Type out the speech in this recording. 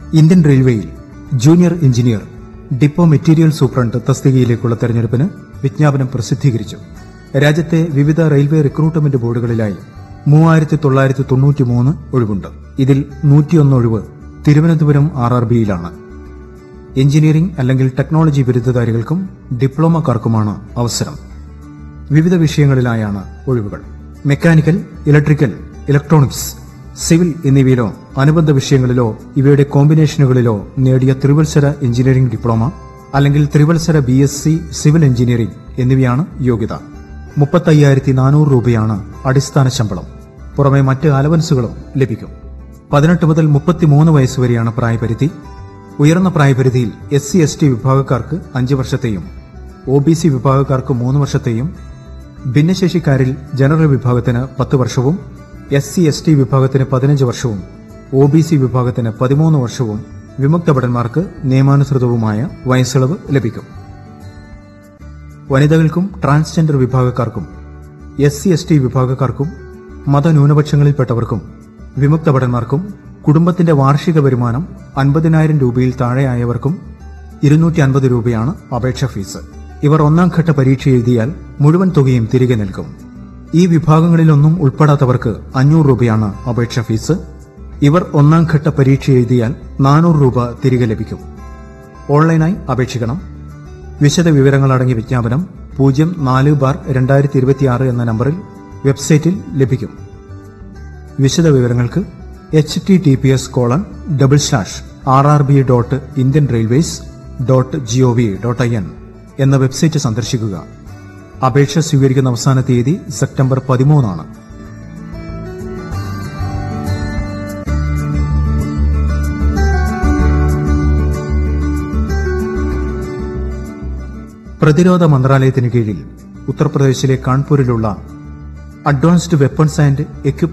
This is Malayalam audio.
ഇന്ത്യൻ റെയിൽവേയിൽ junior engineer depot material superintendent തസ്തികയിലേക്കുള്ള തെരഞ്ഞെടുപ്പിന് വിജ്ഞാപനം പ്രസിദ്ധീകരിച്ചു രാജ്യത്തെ വിവിധ റെയിൽവേ റിക്രൂട്ട്മെന്റ് ബോർഡുകളിലായി മൂവായിരത്തി തൊള്ളായിരത്തി തൊണ്ണൂറ്റി മൂന്ന് ഒഴിവുണ്ട് ഇതിൽ നൂറ്റിയൊന്ന് ഒഴിവ് തിരുവനന്തപുരം ആർ ആർ ബിയിലാണ് എഞ്ചിനീയറിംഗ് അല്ലെങ്കിൽ ടെക്നോളജി ബിരുദധാരികൾക്കും ഡിപ്ലോമക്കാർക്കുമാണ് അവസരം വിവിധ വിഷയങ്ങളിലായാണ് ഒഴിവുകൾ മെക്കാനിക്കൽ ഇലക്ട്രിക്കൽ ഇലക്ട്രോണിക്സ് സിവിൽ എന്നിവയിലോ അനുബന്ധ വിഷയങ്ങളിലോ ഇവയുടെ കോമ്പിനേഷനുകളിലോ നേടിയ ത്രിവത്സര എഞ്ചിനീയറിംഗ് ഡിപ്ലോമ അല്ലെങ്കിൽ ത്രിവത്സര B S C civil engineering എന്നിവയാണ് യോഗ്യത മുപ്പത്തയ്യായിരത്തി നാനൂറ് രൂപയാണ് അടിസ്ഥാന ശമ്പളം പുറമെ മറ്റ് അലവൻസുകളും ലഭിക്കും പതിനെട്ട് മുതൽ മുപ്പത്തിമൂന്ന് വയസ്സുവരെയാണ് പ്രായപരിധി ഉയർന്ന പ്രായപരിധിയിൽ എസ് സി എസ് ടി വിഭാഗക്കാർക്ക് അഞ്ച് വർഷത്തെയും ഒ ബി സി വിഭാഗക്കാർക്ക് മൂന്ന് വർഷത്തെയും ഭിന്നശേഷിക്കാരിൽ ജനറൽ വിഭാഗത്തിന് പത്ത് വർഷവും എസ് സി എസ് ടി വിഭാഗത്തിന് പതിനഞ്ച് വർഷവും ഒ ബി സി വിഭാഗത്തിന് പതിമൂന്ന് വർഷവും വിമുക്ത ഭടന്മാർക്ക് നിയമാനുസൃതവുമായ വയസ്സിളവ് ലഭിക്കും വനിതകൾക്കും ട്രാൻസ്ജെൻഡർ വിഭാഗക്കാർക്കും എസ് സി എസ് ടി വിഭാഗക്കാർക്കും മതന്യൂനപക്ഷങ്ങളിൽപ്പെട്ടവർക്കും വിമുക്ത ഭടന്മാർക്കും കുടുംബത്തിന്റെ വാർഷിക വരുമാനം അൻപതിനായിരം രൂപയിൽ താഴെയായവർക്കും ഇരുന്നൂറ്റി അൻപത് രൂപയാണ് അപേക്ഷാ ഫീസ് ഇവർ ഒന്നാം ഘട്ട പരീക്ഷ എഴുതിയാൽ മുഴുവൻ തുകയും തിരികെ നൽകും ഈ വിഭാഗങ്ങളിലൊന്നും ഉൾപ്പെടാത്തവർക്ക് അഞ്ഞൂറ് രൂപയാണ് അപേക്ഷാ ഫീസ് ഇവർ ഒന്നാം ഘട്ട പരീക്ഷ എഴുതിയാൽ നാനൂറ് രൂപ തിരികെ ലഭിക്കും ഓൺലൈനായി അപേക്ഷിക്കണം വിശദ വിവരങ്ങളടങ്ങിയ വിജ്ഞാപനം പൂജ്യം നാല് ബാർ രണ്ടായിരത്തി ഇരുപത്തിയാറ് എന്ന നമ്പറിൽ വെബ്സൈറ്റിൽ ലഭിക്കും വിശദ വിവരങ്ങൾക്ക് H T T P S colon double slash R R B dot Indian railways dot G O V dot I N എന്ന വെബ്സൈറ്റ് സന്ദർശിക്കുക അപേക്ഷ സ്വീകരിക്കുന്ന അവസാന തീയതി സെപ്റ്റംബർ പതിമൂന്നാണ് പ്രതിരോധ മന്ത്രാലയത്തിന് കീഴിൽ ഉത്തർപ്രദേശിലെ കാൺപൂരിലുള്ള അഡ്വാൻസ്ഡ് വെപ്പൺസ് ആൻഡ് എക്യുപ്മെന്റ്